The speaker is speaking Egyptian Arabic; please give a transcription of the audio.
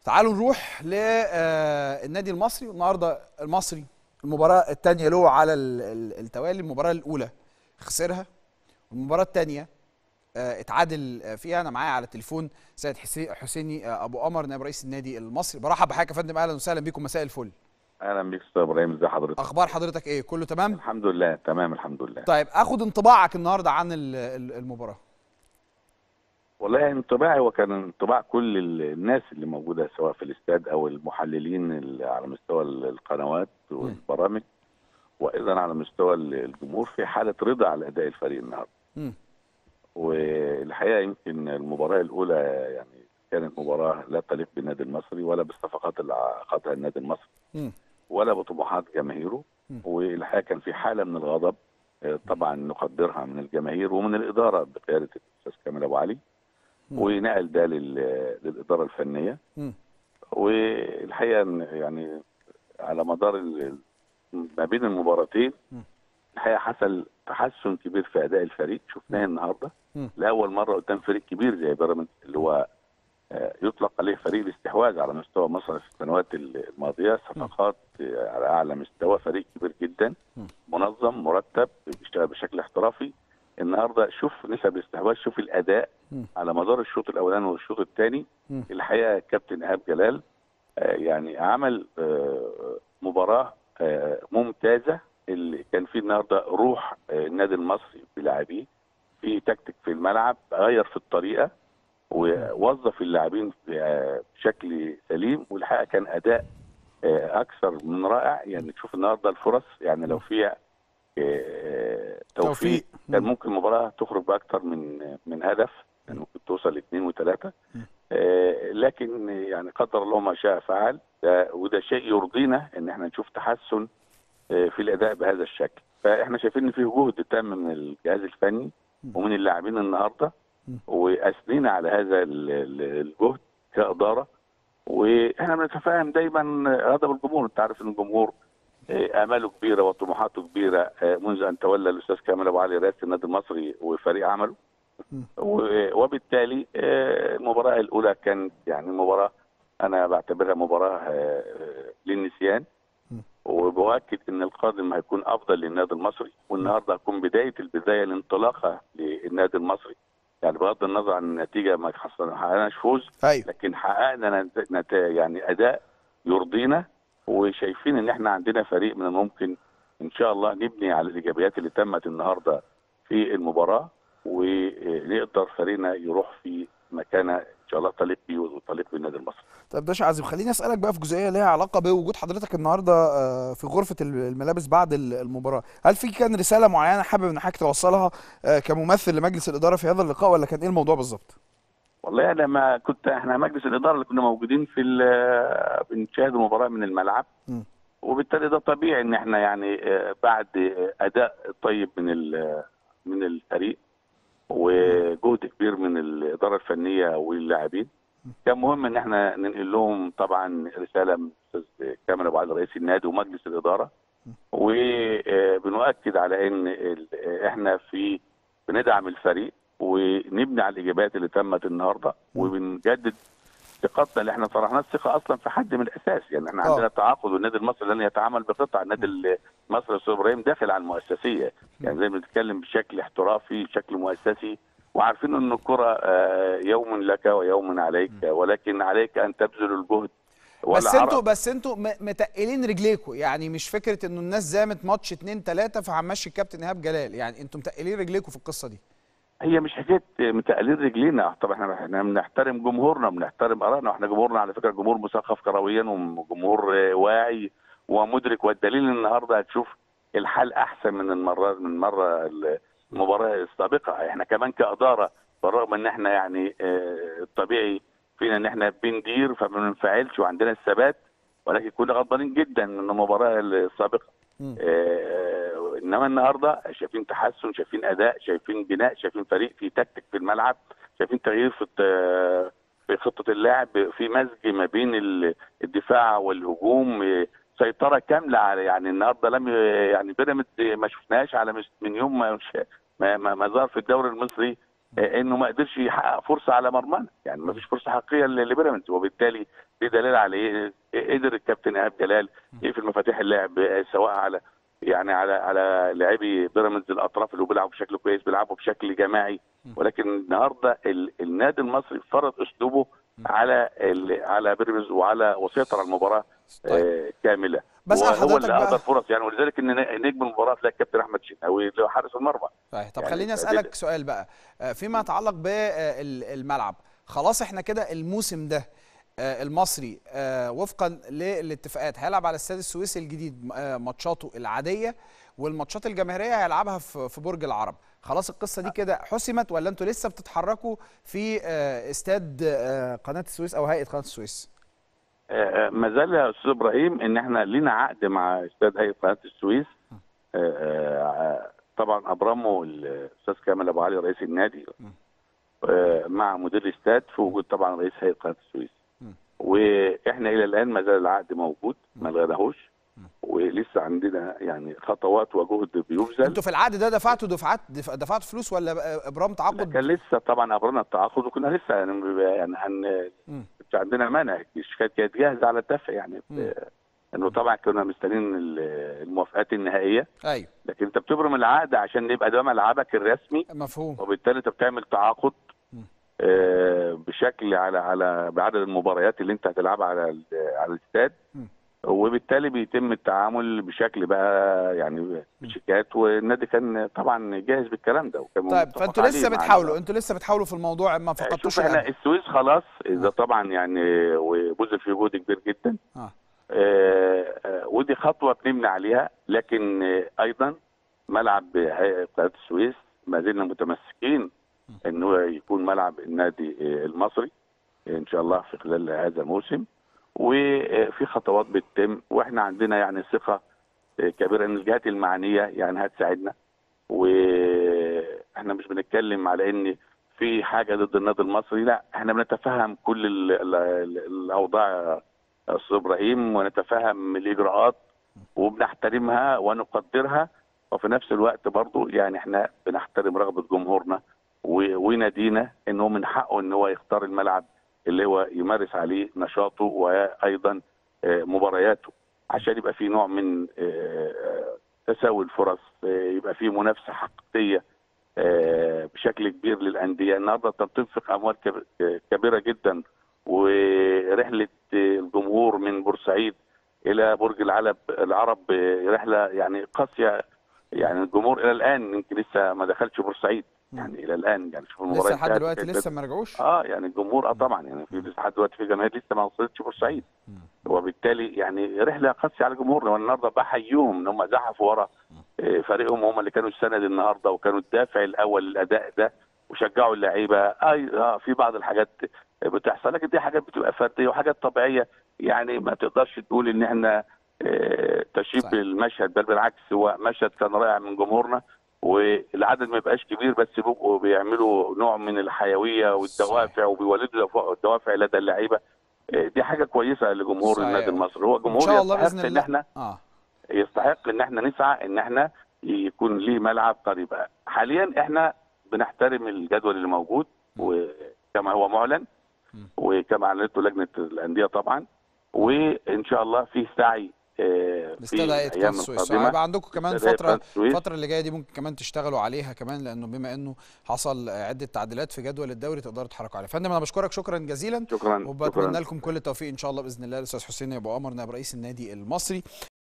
تعالوا نروح للنادي المصري النهارده المصري المباراه الثانيه له على ال- ال- التوالي المباراه الاولى خسرها والمباراه الثانيه اتعادل آه، فيها انا معايا على التليفون سيد حسي- حسيني آه، ابو قمر نائب رئيس النادي المصري برحب بحضرتك يا فندم اهلا وسهلا بكم مساء الفل اهلا بيك استاذ ابراهيم ازي حضرتك اخبار حضرتك ايه كله تمام الحمد لله تمام الحمد لله طيب اخد انطباعك النهارده عن ال- ال- المباراه والله انطباعي وكان انطباع كل ال- الناس اللي موجوده سواء في الاستاد او المحللين اللي على مستوى ال- القنوات والبرامج وايضا على مستوى ال- الجمهور في حاله رضا على اداء الفريق النهارده مم. والحقيقه يمكن المباراه الاولى يعني كانت مباراه لا تليق بالنادي المصري ولا بالصفقات اللي عقدها النادي المصري مم. ولا بطموحات جماهيره مم. والحقيقه كان في حاله من الغضب آه، طبعا نقدرها من الجماهير ومن الاداره بقياده الاستاذ كامل ابو علي مم. ونقل ده لل- للاداره الفنيه مم. والحقيقه إن يعني على مدار ال- ما بين المباراتين مم. الحقيقه حصل تحسن كبير في اداء الفريق شفناه النهارده مم. لاول مره قدام فريق كبير زي بيراميدز اللي هو آه، يطلق عليه فريق الاستحواذ على مستوى مصر في السنوات الماضيه صفقات آه، على اعلى مستوى فريق كبير جدا مم. منظم مرتب بيشتغل بشكل احترافي النهارده شوف نسب الاستحواذ شوف الاداء مم. على مدار الشوط الاولاني والشوط الثاني مم. الحقيقه كابتن ايهاب جلال آه، يعني عمل آه، مباراه آه، ممتازه اللي كان فيه النهارده روح آه، النادي المصري بلاعبيه في تكتيك في الملعب غير في الطريقه ووظف اللاعبين آه، بشكل سليم والحقيقه كان اداء آه، اكثر من رائع يعني تشوف النهارده الفرص يعني لو في آه، توفيق. توفيق كان مم. ممكن المباراه تخرج باكثر من من هدف يعني ممكن توصل لاثنين وثلاثه مم. آه، لكن يعني قدر الله ما شاء فعل ده- وده شيء يرضينا ان احنا نشوف تحسن آه، في الاداء بهذا الشكل فاحنا شايفين ان في جهد تام من الجهاز الفني ومن اللاعبين النهارده مم. واثنينا على هذا ال- ال- الجهد كاداره واحنا بنتفاهم دايما غضب الجمهور انت عارف ان الجمهور آه، اماله كبيره وطموحاته كبيره آه، منذ ان تولى الاستاذ كامل ابو علي رئاسه النادي المصري وفريق عمله مم. و- وبالتالي آه، المباراه الاولى كانت يعني مباراه انا بعتبرها مباراه آه، للنسيان مم. وبؤكد ان القادم هيكون افضل للنادي المصري والنهارده هتكون بدايه البدايه الانطلاقه للنادي المصري يعني بغض النظر عن النتيجه ما حصل- ما حققناش فوز ايوه لكن حققنا نت- نت- يعني اداء يرضينا وشايفين ان احنا عندنا فريق من الممكن ان شاء الله نبني على الايجابيات اللي تمت النهارده في المباراه ونقدر فريقنا يروح في مكانه ان شاء الله تليق بيه وتليق بالنادي المصري. طب باشا عزيز خليني اسالك بقى في جزئيه ليها علاقه بوجود حضرتك النهارده آه، في غرفه الملابس بعد ال- المباراه هل في كان رساله معينه حابب ان حضرتك توصلها آه، كممثل لمجلس الاداره في هذا اللقاء ولا كان ايه الموضوع بالظبط والله انا ما كنت احنا مجلس الاداره اللي كنا موجودين في ال- بنشاهد المباراه من الملعب مم. وبالتالي ده طبيعي ان احنا يعني آه، بعد آه، اداء طيب من ال- من الفريق وجهد كبير من الاداره الفنيه واللاعبين كان مهم ان احنا ننقل لهم طبعا رساله من الاستاذ كامل ابو علي رئيس النادي ومجلس الاداره وبنؤكد على ان ال- احنا في بندعم الفريق ونبني على الاجابات اللي تمت النهارده وبنجدد ثقتنا اللي احنا طرحناها الثقه اصلا في حد من الاساس يعني احنا آه. عندنا تعاقد والنادي المصري لن يتعامل بقطع النادي المصري استاذ ابراهيم داخل على المؤسسيه يعني زي ما بنتكلم بشكل احترافي بشكل مؤسسي وعارفين ان الكره آه، يوم لك ويوم عليك ولكن عليك ان تبذل الجهد بس والعرق. انتوا بس انتوا م- متقلين رجليكوا يعني مش فكره انه الناس زامت ماتش اتنين تلاته فهنمشي الكابتن ايهاب جلال يعني انتوا متقلين رجليكوا في القصه دي هي مش حكايه متقلين رجلينا طبعا احنا احنا بنحترم جمهورنا بنحترم ارائنا واحنا جمهورنا على فكره جمهور مثقف كرويا وجمهور آه، واعي ومدرك والدليل النهارده هتشوف الحال احسن من المره من مره المباراه السابقه احنا كمان كاداره بالرغم ان احنا يعني آه، الطبيعي فينا ان احنا بندير فما بننفعلش وعندنا الثبات ولكن كنا غضبانين جدا من المباراه السابقه مم. آه، انما النهارده شايفين تحسن شايفين اداء شايفين بناء شايفين فريق في تكتيك في الملعب شايفين تغيير في الت- في خطه اللعب في مزج ما بين ال- الدفاع والهجوم آه، سيطره كامله على يعني النهارده لم ي- يعني بيراميدز ما شفناهاش على مس- من يوم ما مش- ما, ما, ما ظهر في الدوري المصري آه، انه ما قدرش يحقق فرصه على مرمانا يعني ما فيش فرصه حقيقيه ل- لبيراميدز وبالتالي دي دليل على ايه إيه قدر الكابتن ايهاب جلال يقفل مفاتيح اللعب آه، سواء على يعني على على لاعبي بيراميدز الاطراف اللي بيلعبوا بشكل كويس بيلعبوا بشكل جماعي ولكن النهارده ال- النادي المصري فرض اسلوبه على ال- على بيراميدز وعلى وسيطر على المباراه طيب. آه، كامله بسأل هو حضرتك اللي بقى- اهدر فرص يعني ولذلك ان نجم المباراه تلاقي الكابتن احمد شناوي اللي هو حارس المرمى صحيح طب يعني خليني فدي- اسالك سؤال بقى آه، فيما يتعلق بالملعب خلاص احنا كده الموسم ده آه، المصري آه، وفقا للاتفاقات هيلعب على استاد السويس الجديد آه، ماتشاته العاديه والماتشات الجماهيريه هيلعبها في في برج العرب خلاص القصه دي كده حسمت ولا انتوا لسه بتتحركوا في آه، استاد آه، قناه السويس او هيئه قناه السويس آه، ما زال يا استاذ ابراهيم ان احنا لينا عقد مع استاد هيئه قناه السويس آه، آه، طبعا ابرمه الاستاذ كامل ابو علي رئيس النادي آه، مع مدير الاستاد في وجود طبعا رئيس هيئه قناه السويس واحنا الى الان ما زال العقد موجود ما لغيناهوش ولسه عندنا يعني خطوات وجهد بيبذل انتوا في العقد ده دفعتوا دفعات دف- دفعتوا فلوس ولا بقى ابرام تعاقد كان لسه طبعا ابرنا التعاقد وكنا لسه يعني يعني هن مم. مش عندنا مانع الشركات كانت جاهزه على الدفع يعني مم. انه طبعا كنا مستنيين ال- الموافقات النهائيه ايوه لكن انت بتبرم العقد عشان يبقى ده ملعبك الرسمي مفهوم وبالتالي انت بتعمل تعاقد مم. آه، بشكل على على بعدد المباريات اللي انت هتلعبها على ال- على الاستاد مم. وبالتالي بيتم التعامل بشكل بقى يعني بشيكات والنادي كان طبعا جاهز بالكلام ده وكان طيب متفق فانتوا عليه لسه مع بتحاولوا انتوا لسه بتحاولوا في الموضوع ما فقدتوش شوف احنا الأمل. السويس خلاص اذا طبعا يعني وبذل فيه جهد كبير جدا اه آه، آه، ودي خطوه بنبني عليها لكن آه، ايضا ملعب هيئه قناه السويس ما زلنا متمسكين ان هو يكون ملعب النادي آه، المصري ان شاء الله في خلال هذا الموسم وفي خطوات بتتم واحنا عندنا يعني ثقه آه، كبيره ان الجهات المعنيه يعني هتساعدنا واحنا مش بنتكلم على ان في حاجه ضد النادي المصري لا احنا بنتفهم كل ال- ال- ال- الاوضاع يا استاذ ابراهيم ونتفهم الاجراءات وبنحترمها ونقدرها وفي نفس الوقت برضو يعني احنا بنحترم رغبه جمهورنا و- ونادينا ان هو من حقه ان هو يختار الملعب اللي هو يمارس عليه نشاطه وايضا آه، مبارياته عشان يبقى في نوع من آه، تساوي الفرص آه، يبقى في منافسه حقيقيه آه، بشكل كبير للانديه النهارده انت بتنفق اموال كب- آه، كبيره جدا ورحله آه، الجمهور من بورسعيد الى برج العرب العرب آه، رحله يعني قاسيه يعني الجمهور الى الان يمكن لسه ما دخلش بورسعيد يعني الى الان يعني شوف المباراه لسه لحد انتهت دلوقتي وكانت لسه ما رجعوش اه يعني الجمهور اه طبعا يعني في لسه لحد دلوقتي في جماهير لسه ما وصلتش بورسعيد وبالتالي يعني رحله قاسيه على الجمهور وانا النهارده بحييهم ان هم زحفوا ورا آه، فريقهم هم اللي كانوا السند النهارده وكانوا الدافع الاول للاداء ده وشجعوا اللعيبه آه, اه في بعض الحاجات بتحصل لكن دي حاجات بتبقى فرديه وحاجات طبيعيه يعني ما تقدرش تقول ان احنا آه، تشيب صحيح. المشهد بل بالعكس هو مشهد كان رائع من جمهورنا والعدد ما يبقاش كبير بس بيبقوا بيعملوا نوع من الحيويه والدوافع وبيولدوا دفع- دوافع لدى اللعيبه آه، دي حاجه كويسه لجمهور صحيح. النادي المصري هو ان جمهور شاء الله يستحق باذن ان الله احنا اه يستحق ان احنا نسعى ان احنا يكون ليه ملعب قريب حاليا احنا بنحترم الجدول اللي موجود وكما هو معلن وكما اعلنته لجنه الانديه طبعا وان شاء الله في سعي آه، في باستاد هيئه قناه الايام السويس القادمه هيبقى عندكم كمان استاد هيئة فتره قناة السويس. الفتره اللي جايه دي ممكن كمان تشتغلوا عليها كمان لانه بما انه حصل عده تعديلات في جدول الدوري تقدروا تتحركوا عليها فندم انا بشكرك شكرا جزيلا شكرا وبتمنى شكرا لكم كل التوفيق ان شاء الله باذن الله الاستاذ حسين ابو قمر نائب رئيس النادي المصري